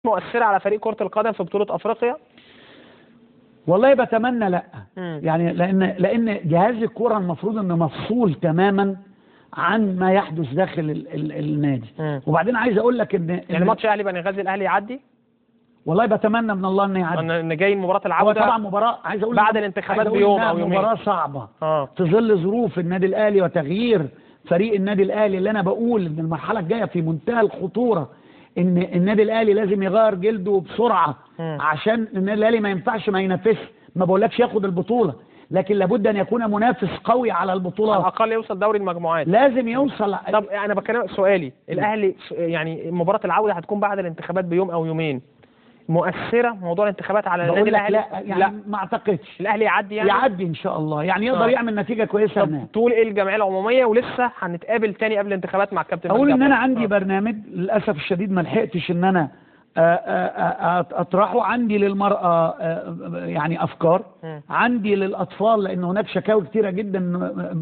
مؤثره على فريق كره القدم في بطوله افريقيا والله بتمنى لا مم. يعني لان لان جهاز الكوره المفروض انه مفصول تماما عن ما يحدث داخل ال ال النادي مم. وبعدين عايز اقول لك ان يعني إن- ماتش اهلي بني غازي الاهلي يعدي والله بتمنى من الله انه يعدي ان إن جاي مباراه هو العوده طبعا مباراه عايز اقول بعد إن- الانتخابات عايز أقول بيوم إنها أو يومين. مباراه صعبه اه في ظل ظروف النادي الاهلي وتغيير فريق النادي الاهلي اللي انا بقول ان المرحله الجايه في منتهى الخطوره ان النادي الاهلي لازم يغير جلده بسرعه مم. عشان النادي الاهلي ما ينفعش ما ينافسش ما بقولكش ياخد البطوله لكن لابد ان يكون منافس قوي على على البطولات الاقل يوصل دوري المجموعات لازم يوصل طب انا بتكلم سؤالي الاهلي ف- يعني مباراه العوده هتكون بعد الانتخابات بيوم او يومين مؤثره موضوع الانتخابات على النادي بقول لك الاهلي لا يعني لا ما اعتقدش الاهلي يعدي يعني يعدي ان شاء الله يعني يقدر آه. يعمل نتيجه كويسه طب هناك تقول ايه الجمعيه العموميه ولسه هنتقابل تاني قبل الانتخابات مع الكابتن اقول مجدي ان انا عبد عندي الغفار. برنامج للاسف الشديد ما لحقتش ان انا آه، آه، آه، اطرحه عندي للمراه آه، يعني افكار مم. عندي للاطفال لان هناك شكاوى كتيره جدا م-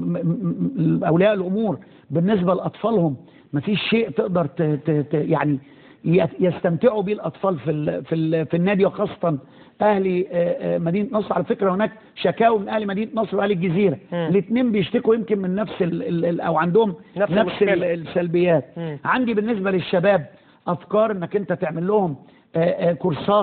م- م- اولياء الامور بالنسبه لاطفالهم ما فيش شيء تقدر ت- ت- ت- يعني ي- يستمتعوا بيه الاطفال في ال في ال في النادي وخاصه اهلي آه، آه، مدينه نصر على فكره هناك شكاوى من اهل مدينه نصر واهل الجزيره مم. الاثنين بيشتكوا يمكن من نفس ال ال ال او عندهم نفس نفس المشكلة. ال- السلبيات مم. عندي بالنسبه للشباب افكار انك انت تعمل لهم آه، آه، كورسات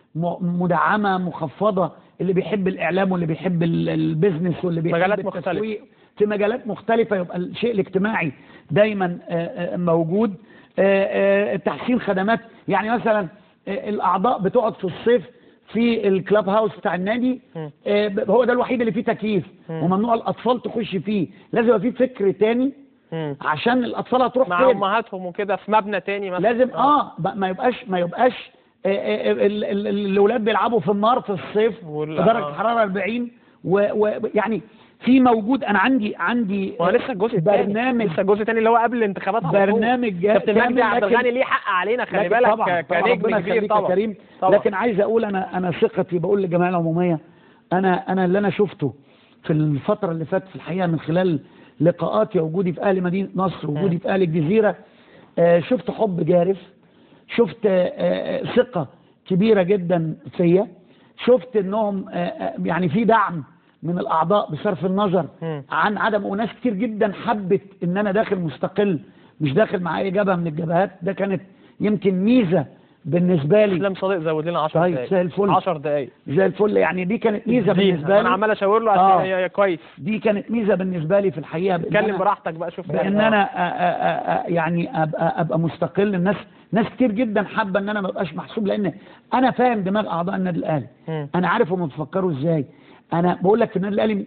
م- مدعمه مخفضه اللي بيحب الاعلام واللي بيحب ال- البيزنس واللي بيحب مجالات مختلفة. التسويق في مجالات مختلفه يبقى الشيء الاجتماعي دايما آه، آه، موجود آه، آه، تحسين خدمات يعني مثلا آه، الاعضاء بتقعد في الصيف في الكلاب هاوس بتاع النادي مم. آه، ب- هو ده الوحيد اللي فيه تكييف مم. وممنوع الاطفال تخش فيه لازم يبقى فيه فكر تاني مم. عشان الاطفال هتروح مع فين امهاتهم وكده في مبنى تاني مثلا لازم اه ب- ما يبقاش ما يبقاش آه، آه، ال- ال- الاولاد بيلعبوا في النار في الصيف وال- في درجه آه. حراره 40 ويعني في موجود انا عندي عندي ما هو لسه الجزء الثاني برنامج لسه الجزء الثاني اللي هو قبل الانتخابات على طول. برنامج جا- كابتن كامل مجدي عبد لكن- الغني ليه حق علينا خلي لكن بالك طبعا ك- طبعا كنجم ربنا كبير يخليك يا طبعا كريم طبعا. لكن عايز اقول انا انا ثقتي بقول للجمعيه العموميه انا انا اللي انا شفته في الفتره اللي فاتت في الحقيقه من خلال لقاءاتي وجودي في اهل مدينه نصر وجودي في اهل الجزيره آه، شفت حب جارف شفت آه، آه، ثقه كبيره جدا فيا شفت انهم آه، آه، يعني في دعم من الاعضاء بصرف النظر مم. عن عدم وناس كتير جدا حبت ان انا داخل مستقل مش داخل مع اي جبهه من الجبهات ده كانت يمكن ميزه بالنسبه لي اسلام صديق زود لنا 10 طيب، دقايق زي الفل. 10 دقايق زي الفل يعني دي كانت ميزه دي. بالنسبه لي انا عمال اشاور له عشان آه. هي- هي كويس دي كانت ميزه بالنسبه لي في الحقيقه بإن اتكلم أنا- براحتك بقى شوف بان انا أ- أ- أ- يعني ابقى ابقى مستقل الناس ناس كتير جدا حابه ان انا ما ابقاش محسوب لان انا فاهم دماغ اعضاء النادي الاهلي مم. انا عارف هم بيفكروا ازاي انا بقول لك في النادي الاهلي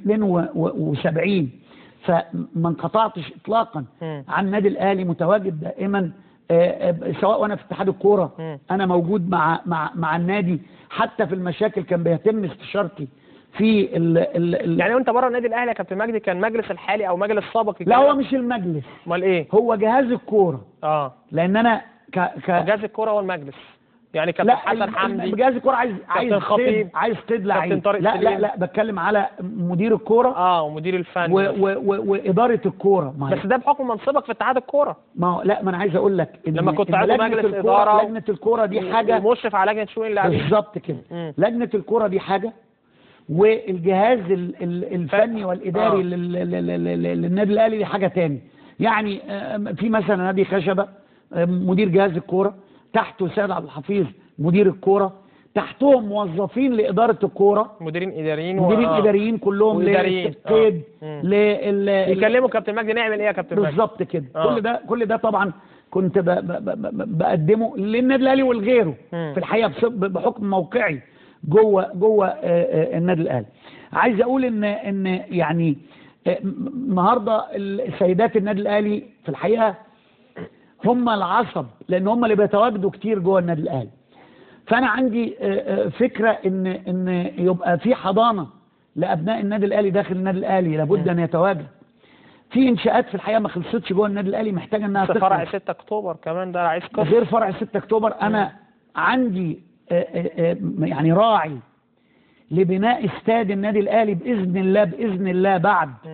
72 فما انقطعتش اطلاقا مم. عن النادي الاهلي متواجد دائما آه، آه، سواء وانا في اتحاد الكوره مم. انا موجود مع مع مع النادي حتى في المشاكل كان بيتم استشارتي في ال ال ال يعني وانت بره النادي الاهلي يا كابتن مجدي كان مجلس الحالي او مجلس سابق لا هو يتكلم؟ مش المجلس امال ايه هو جهاز الكوره اه لان انا ك ك جهاز الكوره هو المجلس يعني كابتن لا حسن ال- حمدي جهاز الكوره عايز عايز خطيب، قيد عايز قيد لعيب طارق لا لا سليم. لا بتكلم على مدير الكوره اه ومدير الفني و و و واداره الكوره ما هي- بس ده بحكم منصبك في اتحاد الكوره ما هو لا ما انا عايز اقول لك إن لما كنت إن عضو لجنة مجلس الكورة- إدارة لجنه الكوره دي حاجه ومشرف على لجنه شؤون اللاعبين بالظبط كده مم. لجنه الكوره دي حاجه والجهاز ال- ال- الفني والاداري آه. لل- لل- لل- لل- للنادي الاهلي دي حاجه تاني يعني آم، في مثلا نادي خشبه آم، مدير جهاز الكوره تحته سيد عبد الحفيظ مدير الكوره تحتهم موظفين لاداره الكوره مديرين اداريين و- مديرين آه. اداريين كلهم وإداريين. للتقييد آه. مم. لل يكلموا كابتن مجدي نعمل ايه يا كابتن مجدي بالظبط كده آه. كل ده كل ده طبعا كنت ب ب ب ب بقدمه للنادي الاهلي ولغيره مم. في الحقيقه بس- بحكم موقعي جوه جوه آه، آه، النادي الاهلي عايز اقول ان ان يعني آه، م- النهارده ال- سيدات النادي الاهلي في الحقيقه هم العصب لان هم اللي بيتواجدوا كتير جوه النادي الاهلي فانا عندي آه، آه، فكره ان ان يبقى في حضانه لابناء النادي الاهلي داخل النادي الاهلي لابد ان يتواجد في انشاءات في الحقيقه ما خلصتش جوه النادي الاهلي محتاجه انها في فرع تخلص 6 اكتوبر كمان ده عايز قصه غير فرع 6 اكتوبر انا عندي آه، آه، آه، يعني راعي لبناء استاد النادي الاهلي باذن الله باذن الله بعد مم.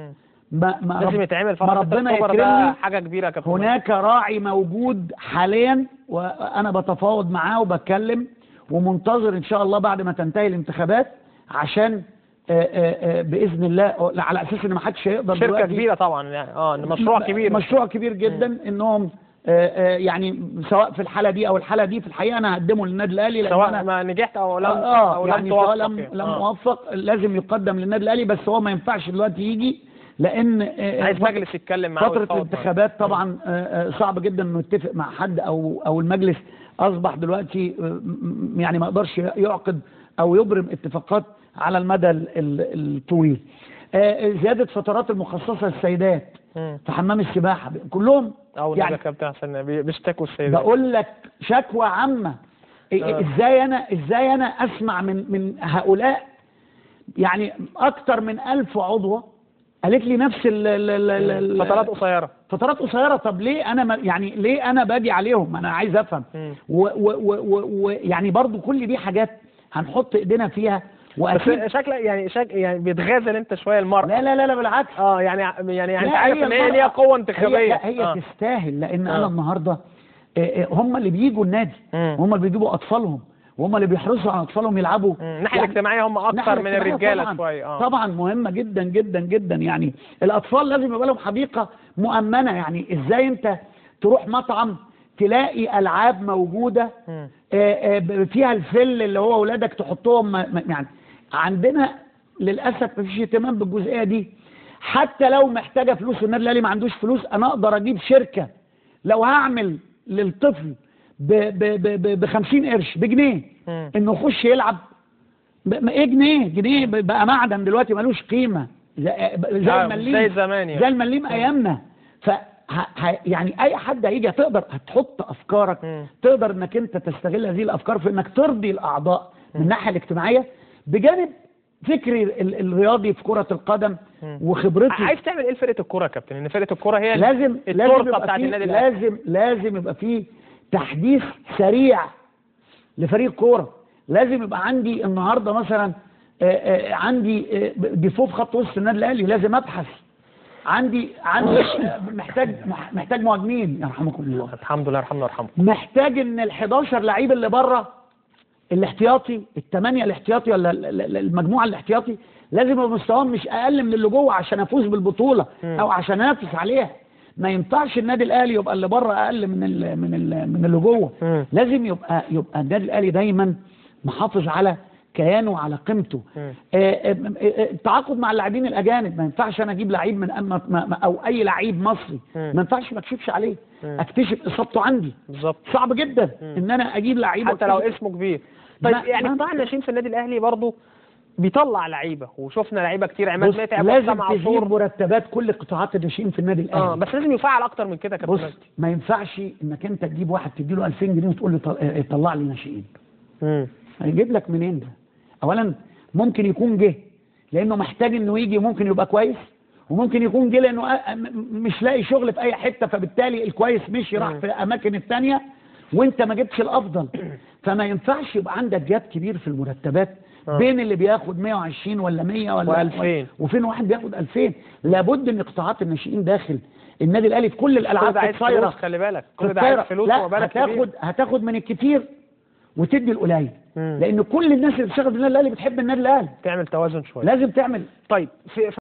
ما ما لازم رب- يتعمل ما فرح ربنا اكتوبر يكرمني ده حاجه كبيره يا كابتن هناك راعي موجود حاليا وانا بتفاوض معاه وبتكلم ومنتظر ان شاء الله بعد ما تنتهي الانتخابات عشان آه، آه، آه، باذن الله على اساس ان ما حدش هيقدر شركه دلوقتي- كبيره طبعا يعني اه إن مشروع كبير مشروع كبير جدا انهم آه، آه، يعني سواء في الحاله دي او الحاله دي في الحقيقه انا هقدمه للنادي الاهلي لان سواء أنا ما نجحت او لم اه او يعني لم سواء توفق لم يعني. لم آه. موفق لازم يقدم للنادي الاهلي بس هو ما ينفعش دلوقتي يجي لان آه، عايز فترة- مجلس يتكلم معاه فترة ويتفاوض معاه. الانتخابات طبعا آه، آه، صعب جدا انه يتفق مع حد او او المجلس اصبح دلوقتي آه، م- م- يعني ما يقدرش يعقد او يبرم اتفاقات على المدى ال- ال- الطويل. آه، زيادة فترات المخصصة للسيدات مم. في حمام السباحة كلهم او يعني يعني كابتن عشان بي- بيشتكوا السيدات بقول لك شكوى عامة إيه- آه. ازاي انا ازاي انا اسمع من من هؤلاء يعني اكتر من ألف عضوة قالت لي نفس ال ال ال ال ال- فترات قصيره فترات قصيرة طب ليه انا ما يعني ليه انا باجي عليهم انا عايز افهم مم. ويعني برضو كل دي حاجات هنحط ايدينا فيها واكيد بس شكلك يعني شك يعني بيتغازل انت شويه المرأة لا لا لا لا بالعكس اه يعني يعني يعني انت لا، عارف هي ان هي المرأة- ليها قوه هي, انتخابيه لا، هي آه. تستاهل لان آه. انا النهارده آه، آه، هم اللي بيجوا النادي مم. هم اللي بيجيبوا اطفالهم وهم اللي بيحرصوا على اطفالهم يلعبوا مم. الناحيه يعني الاجتماعيه هم الناحية اكتر من الاجتماعية الرجاله طبعاً شويه اه طبعا مهمه جدا جدا جدا يعني الاطفال لازم يبقى لهم حديقه مؤمنه يعني ازاي انت تروح مطعم تلاقي العاب موجوده مم. آه، آه، ب- فيها الفل اللي هو اولادك تحطهم م- م- يعني عندنا للاسف مفيش اهتمام بالجزئيه دي حتى لو محتاجه فلوس والنادي الاهلي ما عندوش فلوس انا اقدر اجيب شركه لو هعمل للطفل ب 50 قرش بجنيه مم. انه يخش يلعب ب- ما ايه جنيه جنيه ب- بقى معدن دلوقتي ملوش قيمه زي, زي آه، المليم زي زمان يعني. زي المليم ايامنا ف ه- ه- يعني اي حد هيجي هتقدر هتحط افكارك مم. تقدر انك انت تستغل هذه الافكار في انك ترضي الاعضاء من الناحيه الاجتماعيه بجانب فكري ال- الرياضي في كره القدم مم. وخبرتي عايز تعمل ايه لفرقه الكوره يا كابتن ان فرقه الكوره هي لازم لازم التورته يبقى بتاعت فيه النادي الاهلي لازم لازم يبقى فيه تحديث سريع لفريق كوره لازم يبقى عندي النهارده مثلا آه، آه، عندي آه، ديفو في خط وسط النادي الاهلي لازم ابحث عندي عندي آه، محتاج مح- محتاج مهاجمين يرحمكم الله الحمد لله يرحمنا ويرحمه محتاج ان ال 11 لعيب اللي بره الاحتياطي الثمانيه الاحتياطي ولا ال- ال- المجموعه الاحتياطي لازم يبقى مستواهم مش اقل من اللي جوه عشان افوز بالبطوله مم. او عشان انافس عليها ما ينفعش النادي الاهلي يبقى اللي بره اقل من ال من ال من اللي جوه مم. لازم يبقى يبقى النادي الاهلي دايما محافظ على كيانه وعلى قيمته مم. آه، آه، آه، التعاقد مع اللاعبين الاجانب ما ينفعش انا اجيب لعيب من أما ما- ما- او اي لعيب مصري مم. ما ينفعش ما اكشفش عليه مم. اكتشف اصابته عندي بالظبط صعب جدا مم. ان انا اجيب لعيبه حتى لو وأكتشف- اسمه كبير طيب ما- يعني ما- قطاع الناشئين في النادي الاهلي برضه بيطلع لعيبه وشفنا لعيبه كتير عماد بص متعب لازم وحسام تزيد عاشور مرتبات كل قطاعات الناشئين في النادي الاهلي اه بس لازم يفعل اكتر من كده يا كابتن بص مجدي ما ينفعش انك انت تجيب واحد تديله 2000 جنيه وتقول له طل- اه، طلع لي ناشئين مم. هيجيب لك منين ده اولا ممكن يكون جه لانه محتاج انه يجي ممكن يبقى كويس وممكن يكون جه لانه اه، م- مش لاقي شغل في اي حته فبالتالي الكويس مشي راح مم. في الاماكن الثانيه وانت ما جبتش الافضل فما ينفعش يبقى عندك جاب كبير في المرتبات آه. بين اللي بياخد 120 ولا 100 ولا و2000. وفين واحد بياخد 2000 لابد ان قطاعات الناشئين داخل النادي الاهلي في كل الالعاب كل ده عايز القصيره فلوس خلي بالك في كل ده عايز الطايرة. فلوس لا ومبالغ كبير هتاخد هتاخد من الكتير وتدي القليل مم. لان كل الناس اللي بتشتغل في النادي الاهلي بتحب النادي الاهلي تعمل توازن شويه لازم تعمل طيب في